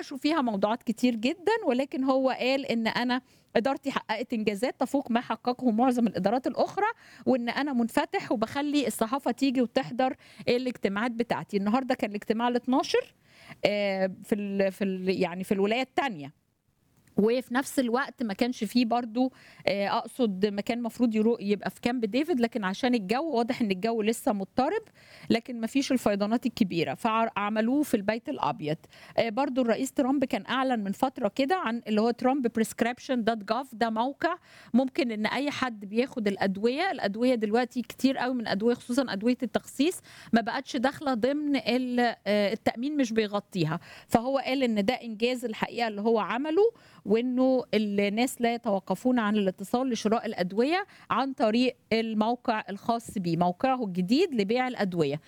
ناقشوا فيها موضوعات كتير جدا ولكن هو قال ان انا ادارتي حققت انجازات تفوق ما حققه معظم الادارات الاخرى وان انا منفتح وبخلي الصحافه تيجي وتحضر الاجتماعات بتاعتي النهارده كان الاجتماع ال 12 آه، في ال في ال يعني في الولايه الثانيه وفي نفس الوقت ما كانش فيه برضو آه، اقصد مكان مفروض يرو- يبقى في كامب ديفيد لكن عشان الجو واضح ان الجو لسه مضطرب لكن ما فيش الفيضانات الكبيره فعملوه في البيت الابيض آه، برضو الرئيس ترامب كان اعلن من فتره كده عن اللي هو ترامب بريسكريبشن دوت جاف ده موقع ممكن ان اي حد بياخد الادويه الادويه دلوقتي كتير قوي من ادويه خصوصا ادويه التخسيس ما بقتش داخله ضمن ال- آه، التامين مش بيغطيها فهو قال ان ده انجاز الحقيقه اللي هو عمله وانه الناس لا يتوقفون عن الاتصال لشراء الادويه عن طريق الموقع الخاص بيه موقعه الجديد لبيع الادويه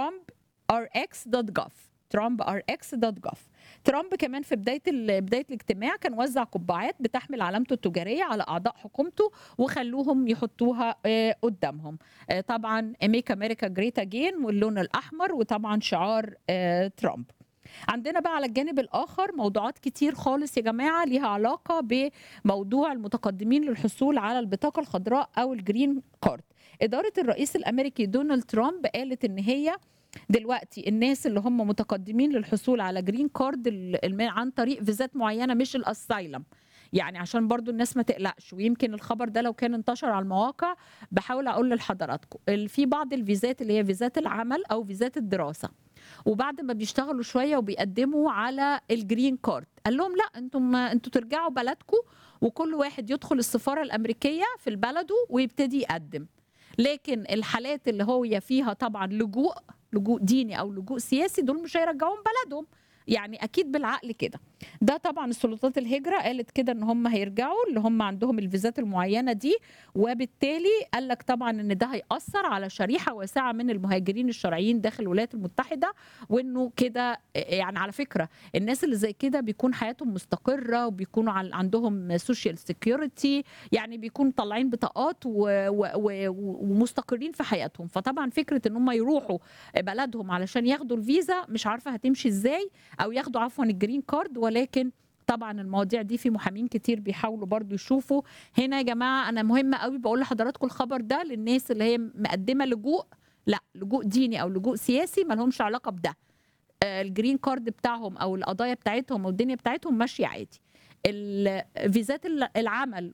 trumpRx.gov trumpRx.gov ترامب كمان في بدايه ال- بدايه الاجتماع كان وزع قبعات بتحمل علامته التجاريه على اعضاء حكومته وخلوهم يحطوها آه، قدامهم آه، طبعا ميك امريكا جريت اجين واللون الاحمر وطبعا شعار آه، ترامب عندنا بقى على الجانب الاخر موضوعات كتير خالص يا جماعه ليها علاقه بموضوع المتقدمين للحصول على البطاقه الخضراء او الجرين كارد اداره الرئيس الامريكي دونالد ترامب قالت ان هي دلوقتي الناس اللي هم متقدمين للحصول على جرين كارد ال- الم- عن طريق فيزات معينه مش الاسايلم يعني عشان برضو الناس ما تقلقش ويمكن الخبر ده لو كان انتشر على المواقع بحاول اقول لحضراتكم ال- في بعض الفيزات اللي هي فيزات العمل او فيزات الدراسه وبعد ما بيشتغلوا شويه وبيقدموا على الجرين كارد قال لهم لا انتم انتوا ترجعوا بلدكم وكل واحد يدخل السفاره الامريكيه في بلده ويبتدي يقدم لكن الحالات اللي هو فيها طبعا لجوء لجوء ديني او لجوء سياسي دول مش هيرجعوهم بلدهم يعني اكيد بالعقل كده ده طبعا السلطات الهجره قالت كده ان هم هيرجعوا اللي هم عندهم الفيزات المعينه دي وبالتالي قال لك طبعا ان ده هياثر على شريحه واسعه من المهاجرين الشرعيين داخل الولايات المتحده وانه كده يعني على فكره الناس اللي زي كده بيكون حياتهم مستقره وبيكونوا عن- عندهم سوشيال سيكيورتي يعني بيكونوا طالعين بطاقات و- و- و- ومستقرين في حياتهم فطبعا فكره ان هم يروحوا بلدهم علشان ياخدوا الفيزا مش عارفه هتمشي ازاي او ياخدوا عفوا الجرين كارد ولكن طبعا المواضيع دي في محامين كتير بيحاولوا برضو يشوفوا هنا يا جماعه انا مهمه قوي بقول لحضراتكم الخبر ده للناس اللي هي مقدمه لجوء لا لجوء ديني او لجوء سياسي ما لهمش علاقه بده آه، الجرين كارد بتاعهم او القضايا بتاعتهم او الدنيا بتاعتهم ماشيه عادي الفيزات ال- العمل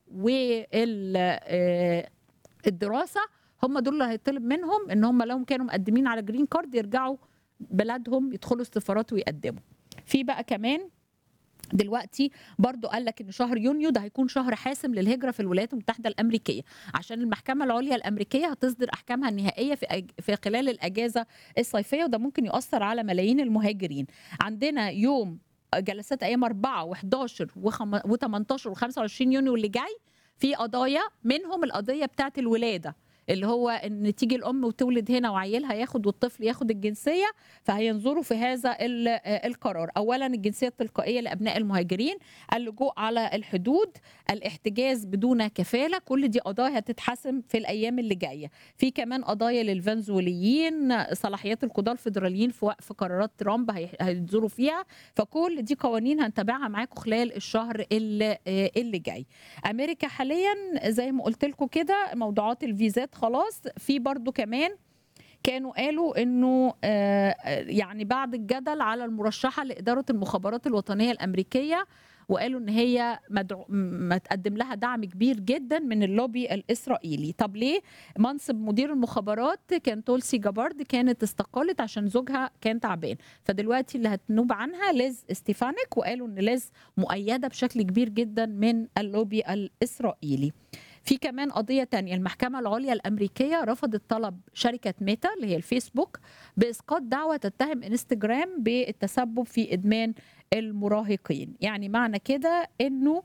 والدراسه هم دول اللي هيطلب منهم ان هم لو كانوا مقدمين على جرين كارد يرجعوا بلادهم يدخلوا السفارات ويقدموا في بقى كمان دلوقتي برضو قال لك ان شهر يونيو ده هيكون شهر حاسم للهجره في الولايات المتحده الامريكيه عشان المحكمه العليا الامريكيه هتصدر احكامها النهائيه في أج... في خلال الاجازه الصيفيه وده ممكن يؤثر على ملايين المهاجرين عندنا يوم جلسات ايام 4 و11 و18 و25 يونيو اللي جاي في قضايا منهم القضيه بتاعت الولاده اللي هو ان تيجي الام وتولد هنا وعيلها ياخد والطفل ياخد الجنسيه فهينظروا في هذا ال- آه القرار اولا الجنسيه التلقائيه لابناء المهاجرين اللجوء على الحدود الاحتجاز بدون كفاله كل دي قضايا هتتحسم في الايام اللي جايه في كمان قضايا للفنزويليين صلاحيات القضاه الفيدراليين في وقف قرارات ترامب هي- هينظروا فيها فكل دي قوانين هنتابعها معاكم خلال الشهر اللي, آه اللي جاي امريكا حاليا زي ما قلت لكم كده موضوعات الفيزات خلاص في برضو كمان كانوا قالوا انه آه، آه، يعني بعد الجدل على المرشحه لاداره المخابرات الوطنيه الامريكيه وقالوا ان هي مدعو ما تقدم لها دعم كبير جدا من اللوبي الاسرائيلي طب ليه منصب مدير المخابرات كان تولسي جابارد كانت استقالت عشان زوجها كان تعبان فدلوقتي اللي هتنوب عنها ليز استيفانيك وقالوا ان ليز مؤيده بشكل كبير جدا من اللوبي الاسرائيلي في كمان قضية تانية المحكمة العليا الأمريكية رفضت طلب شركة ميتا اللي هي الفيسبوك بإسقاط دعوة تتهم انستجرام بالتسبب في إدمان المراهقين يعني معنى كده أنه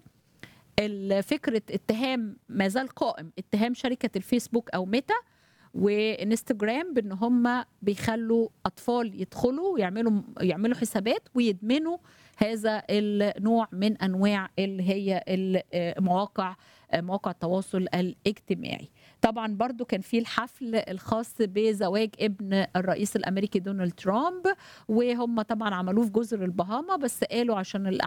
فكرة اتهام ما زال قائم اتهام شركة الفيسبوك أو ميتا وانستجرام بان هم بيخلوا اطفال يدخلوا ويعملوا يعملوا حسابات ويدمنوا هذا النوع من انواع اللي هي المواقع مواقع التواصل الاجتماعي طبعا برضو كان في الحفل الخاص بزواج ابن الرئيس الامريكي دونالد ترامب وهم طبعا عملوه في جزر البهاما بس قالوا عشان